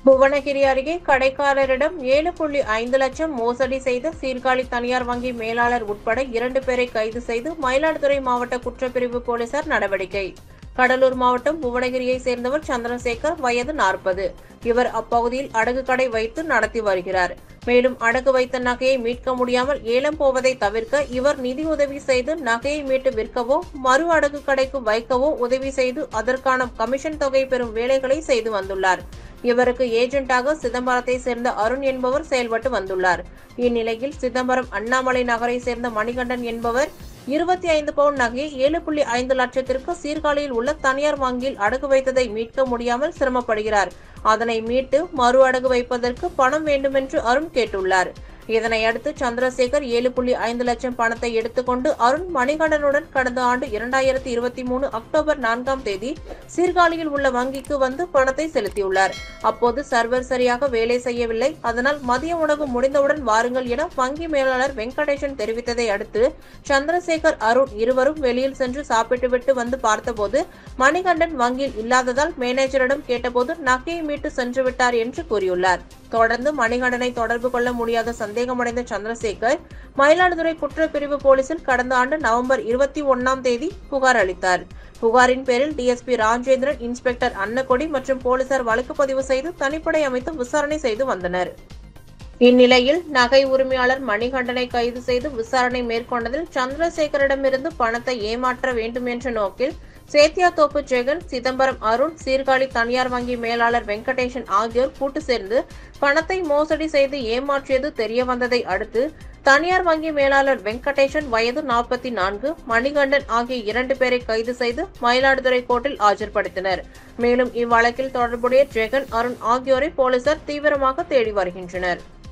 புவனகிரி அருகே கடைக்காரரிடம் ஏழு புள்ளி ஐந்து லட்சம் மோசடி செய்த சீர்காழி தனியார் வங்கி மேலாளர் உட்பட இரண்டு பேரை கைது செய்து மயிலாடுதுறை மாவட்ட குற்றப்பிரிவு போலீசார் நடவடிக்கை கடலூர் மாவட்டம் புவனகிரியை சேர்ந்தவர் சந்திரசேகர் வயது நாற்பது இவர் அப்பகுதியில் அடகு கடை வைத்து நடத்தி வருகிறார் மேலும் அடகு வைத்த நகையை மீட்க முடியாமல் ஏலம் போவதை தவிர்க்க இவர் நிதி உதவி செய்து நகையை மீட்டு விற்கவோ மறு அடகு கடைக்கு வைக்கவோ உதவி செய்து அதற்கான கமிஷன் தொகை பெறும் வேலைகளை செய்து வந்துள்ளார் இவருக்கு ஏஜென்ட்டாக சிதம்பரத்தை சேர்ந்த அருண் என்பவர் செயல்பட்டு வந்துள்ளார் இந்நிலையில் சிதம்பரம் அண்ணாமலை நகரை சேர்ந்த மணிகண்டன் என்பவர் இருபத்தி ஐந்து பவுன் நகையை ஏழு புள்ளி ஐந்து லட்சத்திற்கு சீர்காழியில் உள்ள தனியார் வங்கியில் அடகு வைத்ததை மீட்க முடியாமல் சிரமப்படுகிறார் அதனை மீட்டு மறு அடகு வைப்பதற்கு பணம் வேண்டுமென்று அருண் கேட்டுள்ளார் இதனை அடுத்து சந்திரசேகர் ஏழு புள்ளி ஐந்து லட்சம் பணத்தை எடுத்துக்கொண்டு அருண் மணிகண்டனுடன் கடந்த ஆண்டு இரண்டாயிரத்தி இருபத்தி மூணு அக்டோபர் நான்காம் தேதி சீர்காழியில் உள்ள வங்கிக்கு வந்து பணத்தை செலுத்தியுள்ளார் அப்போது சர்வர் சரியாக வேலை செய்யவில்லை அதனால் மதிய உணவு முடிந்தவுடன் வாருங்கள் என வங்கி மேலாளர் வெங்கடேசன் தெரிவித்ததை அடுத்து சந்திரசேகர் அருண் இருவரும் வெளியில் சென்று சாப்பிட்டுவிட்டு வந்து பார்த்தபோது மணிகண்டன் வங்கியில் இல்லாததால் மேனேஜரிடம் கேட்டபோது நகையை மீட்டு சென்று விட்டார் என்று கூறியுள்ளார் தொடர்ந்து மணிகண்டனை தொடர்பு கொள்ள முடியாத சந்தேகமடைந்த சந்திரசேகர் மயிலாடுதுறை குற்றப்பிரிவு போலீசில் கடந்த ஆண்டு நவம்பர் இருபத்தி ஒன்னாம் தேதி புகார் அளித்தார் புகாரின் பேரில் டிஎஸ்பி ராஜேந்திரன் இன்ஸ்பெக்டர் அன்னகொடி மற்றும் போலீசார் வழக்கு பதிவு செய்து தனிப்படை அமைத்து விசாரணை செய்து வந்தனர் இந்நிலையில் நகை உரிமையாளர் மணிகண்டனை கைது செய்து விசாரணை மேற்கொண்டதில் சந்திரசேகரிடமிருந்து பணத்தை ஏமாற்ற வேண்டும் என்ற நோக்கில் சேத்தியாத்தோப்பு ஜெகன் சிதம்பரம் அருண் சீர்காழி தனியார் வங்கி மேலாளர் வெங்கடேசன் ஆகியோர் கூட்டு சேர்ந்து பணத்தை மோசடி செய்து ஏமாற்றியது தெரிய வந்ததை அடுத்து தனியார் வங்கி மேலாளர் வெங்கடேசன் வயது நாற்பத்தி நான்கு மணிகண்டன் ஆகிய இரண்டு பேரை கைது செய்து மயிலாடுதுறை கோர்ட்டில் ஆஜர்படுத்தினர் மேலும் இவ்வழக்கில் தொடர்புடைய ஜெகன் அருண் ஆகியோரை போலீசார் தீவிரமாக தேடி வருகின்றனர்